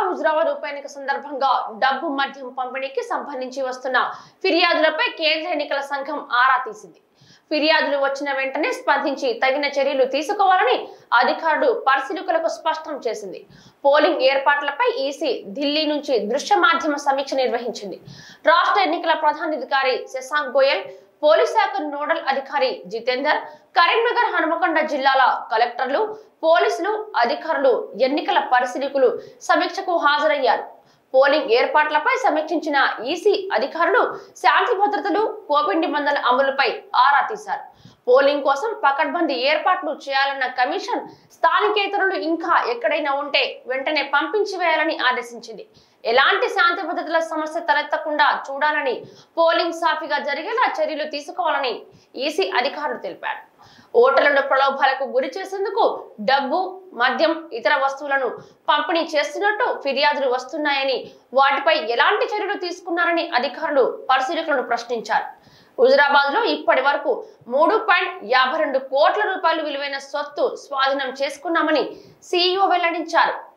హుజరాబాద్ ఉప ఎన్నిక సందర్భంగా డబ్బు మద్యం పంపిణీకి సంబంధించి వస్తున్న ఫిర్యాదులపై కేంద్ర ఎన్నికల సంఘం ఆరా తీసింది ఫిర్యాదులు వచ్చిన వెంటనే స్పందించి తగిన చర్యలు తీసుకోవాలని అధికారులు పరిశీలకులకు స్పష్టం చేసింది పోలింగ్ ఏర్పాట్లపై ఈసీ ఢిల్లీ నుంచి దృశ్య మాధ్యమ సమీక్ష నిర్వహించింది రాష్ట్ర ఎన్నికల ప్రధానాధికారి శశాంక్ గోయల్ పోలీస్ శాఖ నోడల్ అధికారి జితేందర్ కరీంనగర్ హనుమకొండ జిల్లాల కలెక్టర్లు పోలీసులు అధికారులు ఎన్నికల పరిశీలకులు సమీక్షకు హాజరయ్యారు పోలింగ్ ఏర్పాట్లపై సమీక్షించిన ఈసీ అధికారులు శాంతి భద్రతలు కోవిడ్ నిబంధనల అమలుపై ఆరా తీశారు పోలింగ్ కోసం పకడ్బందీ ఏర్పాట్లు చేయాలన్న కమిషన్ స్థానికేతరులు ఇంకా ఎక్కడైనా ఉంటే వెంటనే పంపించి వేయాలని ఆదేశించింది ఎలాంటి శాంతి భద్రతల సమస్య తలెత్తకుండా చూడాలని పోలింగ్ సాఫీగా జరిగేలా చర్యలు తీసుకోవాలని ఈసీ అధికారులు తెలిపారు ఓటర్లను ప్రలోభాలకు గురి చేసేందుకు డబ్బు మద్యం ఇతర వస్తువులను పంపిణీ చేస్తున్నట్టు ఫిర్యాదులు వస్తున్నాయని వాటిపై ఎలాంటి చర్యలు తీసుకున్నారని అధికారులు పరిశీలకులను ప్రశ్నించారు హుజరాబాద్ లో ఇప్పటి వరకు మూడు పాయింట్ యాభై రెండు కోట్ల రూపాయలు విలువైన సొత్తు స్వాధీనం చేసుకున్నామని సీఈఓ వెల్లడించారు